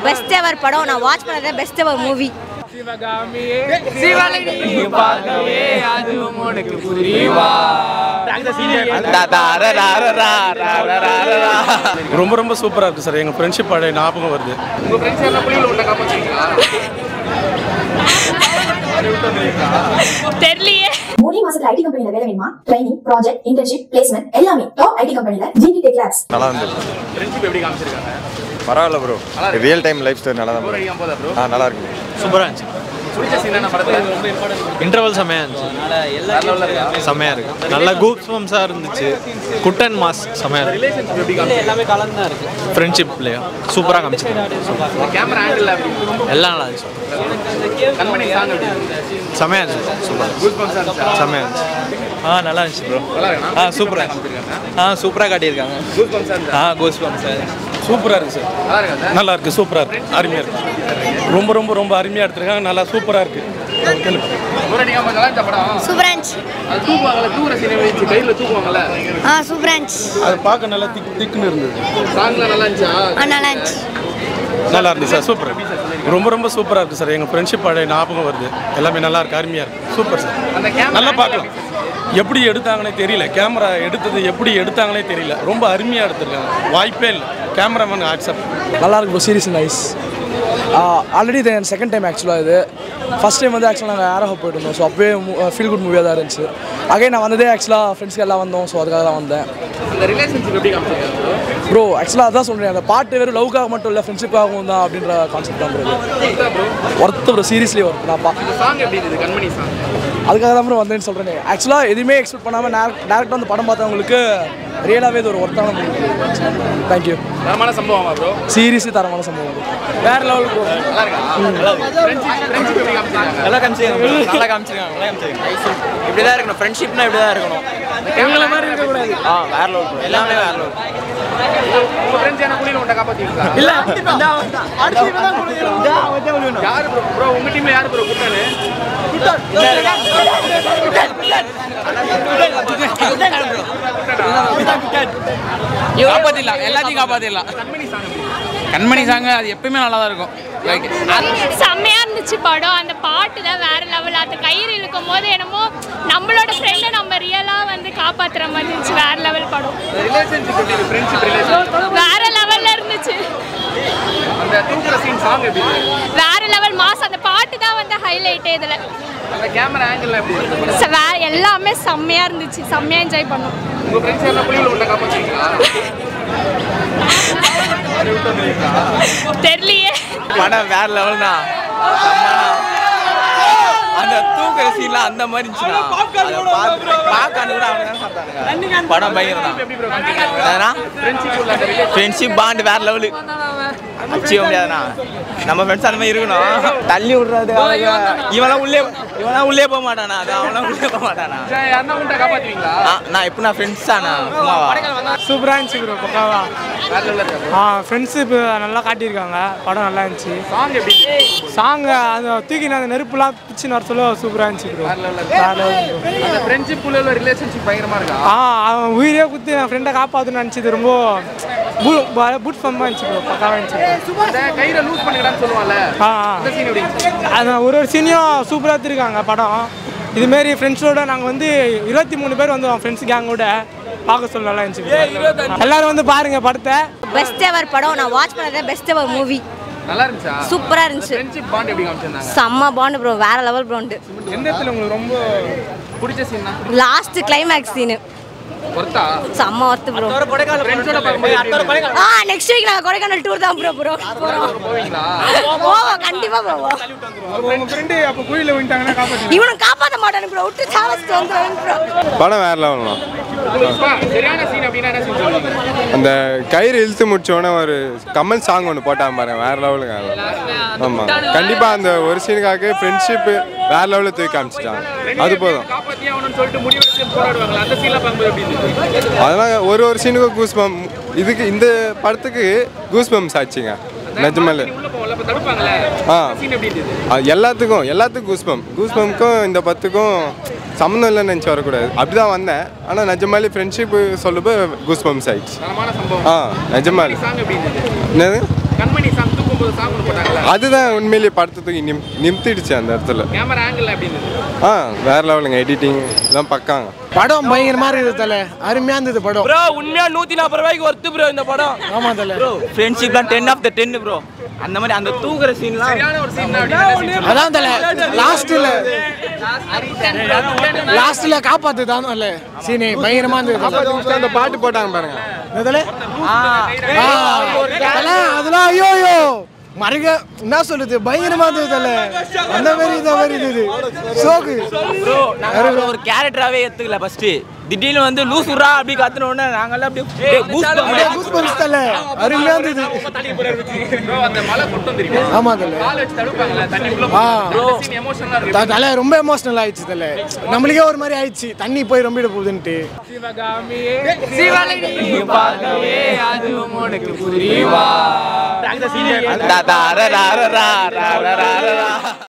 Best ever படம் நான் watch பண்ணது பெஸ்ட் எவர் மூவி ரொம்ப ரொம்ப சூப்பராக இருக்குது சார் எங்கள் ஃப்ரெண்ட்ஷிப் பழைய ஞாபகம் வருது தெரியலையே மூணே மாசத்துல ஐடி கம்பெனில வேலை வேணுமா ட்ரைனிங் ப்ராஜெக்ட் இன்டர்ன்ஷிப் பிளேஸ்மெண்ட் எல்லாமே டாப் ஐடி கம்பெனில ஜிடி டெக் லேப்ஸ் நல்லா இருந்துச்சு பரவாயில்ல bro real time lifestyle நல்லா தான் bro. ஆ நல்லா இருக்கு சூப்பராக இருந்துச்சு இன்டர்வல் செம்மையாக இருந்துச்சு செம்மையாக இருக்கு நல்ல கூப்ஸ் பம்ஸாக இருந்துச்சு குட்டன் மாஸ் செம்மையாக இருக்கு எல்லாமே கலந்து தான் இருக்கு ஃப்ரெண்ட்ஷிப்லேயே சூப்பராக காமிச்சிருக்காங்க கேமரா ஆங்கிள் எல்லாம் நல்லா இருந்துச்சு கண்மணி சாங் எப்படி செம்மையாக இருந்துச்சு சூப்பர் செம்மையாக இருந்துச்சு ஆ நல்லா இருந்துச்சு ப்ரோ ஆ சூப்பராக ஆ சூப்பராக காட்டியிருக்காங்க ஆ கோஸ் பம்ஸ் சூப்பராக இருக்குது சார் நல்லா இருக்குது சூப்பராக இருக்குது அருமையாக இருக்குது ரொம்ப ரொம்ப ரொம்ப அருமையாக எடுத்துருக்காங்க நல்லா சூப்பராக இருக்குது ஊரடிக்காம நல்லா இருந்த படம் சூப்பரா இருந்துச்சு அது தூக்குவாங்கல்ல தூர சீனை வச்சு கையில தூக்குவாங்கல்ல ஆ சூப்பரா இருந்துச்சு அது பார்க்க நல்லா திக் திக்குன்னு இருந்தது சாங்லாம் நல்லா இருந்துச்சா ஆ நல்லா இருந்துச்சு நல்லா இருந்துச்சு சார் சூப்பர் ரொம்ப ரொம்ப சூப்பராக இருக்குது சார் எங்கள் ஃப்ரெண்ட்ஷிப் பழைய ஞாபகம் வருது எல்லாமே நல்லா இருக்கு அருமையாக இருக்குது சூப்பர் சார் அந்த கேமரா நல்லா பார்க்கலாம் எப்படி எடுத்தாங்கன்னே தெரியல கேமரா எடுத்தது எப்படி எடுத்தாங்கன்னே தெரியல ரொம்ப அருமையாக எடுத்திருக்காங்க வாய்ப்பே இல்லை கேமராமேன் ஆக்செப்ட் நல்லா இருக்கு ப்ரோ சீரியஸ் நைஸ் ஆல்ரெடி இது என் செகண்ட் டைம் ஆக்சுவலாக இது ஃபஸ்ட் டைம் வந்து ஆக்சுவலாக நாங்கள் ஏரோஹோ போயிட்டு இருந்தோம் ஸோ அப்போயே ஃபீல் குட் மூவியாக தான் இருந்துச்சு அகைன் நான் வந்ததே ஆக்சுவலாக ஃப்ரெண்ட்ஸ்க்கு எல்லாம் வந்தோம் ஸோ அதுக்காக தான் வந்தேன் அந்த ரிலேஷன்ஷிப் எப்படி காமிச்சிருக்காங்க ப்ரோ ஆக்சுவலாக அதான் சொல்கிறேன் அந்த பாட்டு வெறும் லவ்க்காக மட்டும் இல்லை ஃப்ரெண்ட்ஷிப்பாகவும் தான் அப்படின்ற கான்செப்ட் தான் bro worth bro seriously worth நான் பா இந்த சாங் எப்படி இருந்தது கண்மணி சாங் அதுக்காக தான் ப்ரோ வந்தேன்னு சொல்கிறேன் ஆக்சுவலாக எதுவுமே எக்ஸ்பெக்ட் பண்ணாமல் டேரக்டாக வந்து படம் பார்த்தவங்களுக்கு ரியலாகவே இது ஒரு ஒர்த்தான மூவி தேங்க்யூ தரமான சம்பவமா ப்ரோ சீரியஸ்லி தரமான சம்பவம் வேற லெவல் ப்ரோ நல்லா இருக்கா ஃப்ரெண்ட்ஷிப் எப்படி காமிச்சிருக்காங்க நல்லா காமிச்சிருக்காங்க நல்லா காமிச்சிருக்காங்க நல்லா காமிச்சிருக்காங்க இப்படி தான் இருக்கணும் ஃப்ரெண்ட்ஷிப்னா இப்படி தான் இருக்கணும் எங்களை மாதிரி இருக்க கூடாது ஆ வேற லெவல் எல்லாமே வேற லெவல் உங்க ஃப்ரெண்ட்ஸ் என்ன குளியில உண்டா காப்பாத்தீங்களா இல்ல யாரு ப்ரோ ப்ரோ உங்க டீம்ல யாரு ப்ரோ குட்டானு காப்பாத்திடலாம் எல்லாத்தையும் காப்பாத்திடலாம் கண்மணி சாங் அது எப்பயுமே நல்லா தான் இருக்கும் செம்மையா இருந்துச்சு படம் அந்த பாட்டு தான் வேற லெவல் அந்த கயிறு இழுக்கும் போது என்னமோ நம்மளோட ஃப்ரெண்டை நம்ம ரியலா வந்து காப்பாத்துற மாதிரி இருந்துச்சு வேற லெவல் படம் ரிலேஷன்ஷிப் எப்படி இருக்கு ஃப்ரெண்ட்ஷிப் ரிலேஷன் வேற லெவல்ல இருந்துச்சு அந்த தூக்குற சீன் சாங் எப்படி இருக்கு வேற லெவல் மாஸ் அந்த பாட்டு தான் வந்து ஹைலைட்டே இதுல அந்த கேமரா ஆங்கிள் எப்படி இருக்கு ச- வேற எல்லாமே செம்மையா இருந்துச்சு செம்மையா என்ஜாய் பண்ணோம் உங்க ஃப்ரெண்ட்ஸ் என்ன குளியில உண்டா காப்பாத்தீங்களா தெரியலையே படம் வேற லெவல் தான் அந்த தூக்குற சீன்லாம் அந்த மாதிரி இருந்துச்சுன்னா அதை பார்த்து- பார்க்க கூட அவங்க தான் சாப்பிட்டானுங்க படம் பயங்கரம் தான் ஃப்ரெண்ட்ஷிப் பாண்ட் வேற லெவலு அச்சிக்க முடியாதுண்ணா நம்ம ஃப்ரெண்ட்ஸ் அந்த மாதிரி இருக்கணும் தள்ளி விடுறது இவெல்லாம் உள்ளே இவெல்லாம் உள்ளே போக மாட்டானா அது அவன்லாம் உள்ளே போக மாட்டானா யாருன்னா உண்டா காப்பாத்துவீங்களா ஆ, நான் எப்போ நான் ஃப்ரெண்ட்ஸ் தானா சும்மாவா சூப்பராக இருந்துச்சு ப்ரோ பக்காவா வேற லெவல்ல இருக்கா ஆ ஃப்ரெண்ட்ஷிப் நல்லா காட்டியிருக்காங்க படம் நல்லா இருந்துச்சு சாங் எப்படி இருக்கு சாங் அந்த தூக்கி அந்த நெருப்புலாம் பிச்சுன்னு வர சொல்ல சூப்பராக இருந்துச்சு ப்ரோ வேற லெவல்ல இருக்கு அந்த ஃப்ரெண்ட்ஷிப் உள்ள ரிலேஷன்ஷிப் பயங்கரமா இருக்கா ஆ அவன் உயிரே குத்தி என் ஃப்ரெண்டை காப்பாற்றணும்னு நினச்சது ரொம்ப புட் ஃபம்மாக இருந்துச்சு ப்ரோ பக்காவாக இருந்துச்சு அந்த கயிறை லூஸ் பண்ணிக்கலாம்னு சொல்லுவாங்கல்ல ஆ ஆ. அந்த சீன் எப்படி இருந்துச்சு அது ஒரு ஒரு சீனியும் சூப்பராக எடுத்திருக்காங்க படம் இதுமாரி ஃப்ரெண்ட்ஸோட நாங்கள் வந்து இருபத்தி மூணு பேர் வந்தோம் ஃப்ரெண்ட்ஸ் கேங்கோட பார்க்க சொல்ல நல்லா இருந்துச்சு எல்லாரும் வந்து பாருங்க படத்தை பெஸ்ட் எவர் படம் நான் வாட்ச் பண்ணது பெஸ்ட் எவர் மூவி நல்லா இருந்துச்சா சூப்பரா இருந்துச்சு ஃப்ரெண்ட்ஷிப் பாண்ட் எப்படி காமிச்சிருந்தாங்க செம்ம பாண்டு ப்ரோ வேற லெவல் பாண்டு எந்த இடத்துல உங்களுக்கு ரொம்ப பிடிச்ச சீன் தான் லாஸ்ட் கிளைமேக்ஸ் சீனு ஒர்த்தா செம்ம ஒர்த்து ப்ரோ ஃப்ரெண்ட்ஸோட பார்க்கும்போது ஆ நெக்ஸ்ட் வீக் நாங்கள் கொடைக்கானல் டூர் தான் ப்ரோ ப்ரோ போகிறோம் போவீங்களா போவோம் கண்டிப்பாக போவோம் உங்கள் ஃப்ரெண்டு அப்போ குழியில் விட்டாங்கன்னா காப்பாற்று இவனும் காப்பாற்ற மாட்டானு ப்ரோ விட்டு சாவஸ்ட்டு வந்துடுவேன் ப்ரோ படம் வேற லெவல் தான் உங்களுக்கு சரியான சீன் அப்படின்னா என்ன சீன் சொல்லுவீங்க அந்த கயிறு இழுத்து முடிச்சோடனே ஒரு கமல் சாங் ஒன்று போட்டான் பாருங்க வேற லெவலுங்க அது ஆமாம் கண்டிப்பாக அந்த ஒரு சீனுக்காக ஃப்ரெண்ட்ஷிப்பு வேற லெவலில் தூக்கி காமிச்சிட்டாங்க அது போதும் காப்பாத்தி ஆகணும்னு சொல்லிட்டு முடிவெடுத்து போராடுவாங்களா அந்த சீன்ல பார்க்கும்போது எப்படி இருந்துச்சு அதெல்லாம் ஒரு ஒரு சீனுக்கும் கூஸ் பம் இதுக்கு இந்த படத்துக்கு கூஸ் பம்ஸ் ஆச்சுங்க நிஜமல்ல உள்ள போகல அப்ப தடுப்பாங்களே ஆ சீன் எப்படி இருந்தது அது எல்லாத்துக்கும் எல்லாத்துக்கும் கூஸ்பம் கூஸ்பம்க்கும் இந்த பத்துக்கும் சம்மந்தம் இல்லைன்னு நினச்சி வரக்கூடாது அப்படிதான் வந்தேன் ஆனால் நிஜமாலே ஃப்ரெண்ட்ஷிப் சொல்லப்போ கூஸ்பம்ஸ் ஆயிடுச்சு தரமான சம்பவம் ஆ நிஜமாலே சாங் எப்படி இருந்தது என்னது கண்மணி சாங் தூக்கு போகும்போது சாங் ஒன்று போட்டாங்கல்ல அதுதான் உண்மையிலேயே படத்துக்கு நிம் நிமித்திடுச்சு அந்த இடத்துல கேமரா ஆங்கிள் எப்படி இருந்தது ஆ வேற லெவலுங்க எடிட்டிங் இதெல்லாம் பக்காங்க படம் பயங்கரமா இருக்குது தல அருமையா இருந்தது படம் ப்ரோ உண்மையா நூத்தி நாற்பது ரூபாய்க்கு ஒர்த்து ப்ரோ இந்த படம் ஆமா தல ப்ரோ ஃப்ரெண்ட்ஷிப்லாம் ten of the ten bro அந்த மாதிரி அந்த தூக்குற சீன்லாம் சரியான ஒரு சீன் அப்படி அதான் தல லாஸ்ட்ல லாஸ்ட்ல காப்பாத்து தான் தல சீனே பயங்கரமா இருந்தது தல. அந்த பாட்டு போட்டாங்க பாருங்க என்னதுல? ஆ, தல, அதெல்லாம் ஐயோ ஐயோ மறுக என்ன சொல்லுது பயங்கரமா இருந்தது தல அந்த மாதிரி இந்த மாதிரி இருந்தது சோக்கு ப்ரோ நாங்க ஒரு கேரக்டராகவே எடுத்துக்கல ஃபர்ஸ்ட் திடீர்னு வந்து லூஸ் விட்றா அப்படி கத்துன உடனே நாங்கெல்லாம் அப்படியே பூஸ்ட் அப்படியே goosebumps தல அருமையா இருந்தது ப்ரோ அந்த மலை கொட்டும் தெரியும் ஆமா தல கால் வச்சு தடுப்பாங்கல்ல தண்ணிக்குள்ள ஆ. சீன் எமோஷனலா இருக்கு த- தல ரொம்ப எமோஷனல் ஆயிடுச்சு தல நம்மளுக்கே ஒரு மாதிரி ஆயிடுச்சு தண்ணி போய் ரொம்பிட போகுதுன்ட்டு பார்க்கவே அதுவும் உனக்கு புரிவா ரா ரா ரா ரா ரா ரா ரா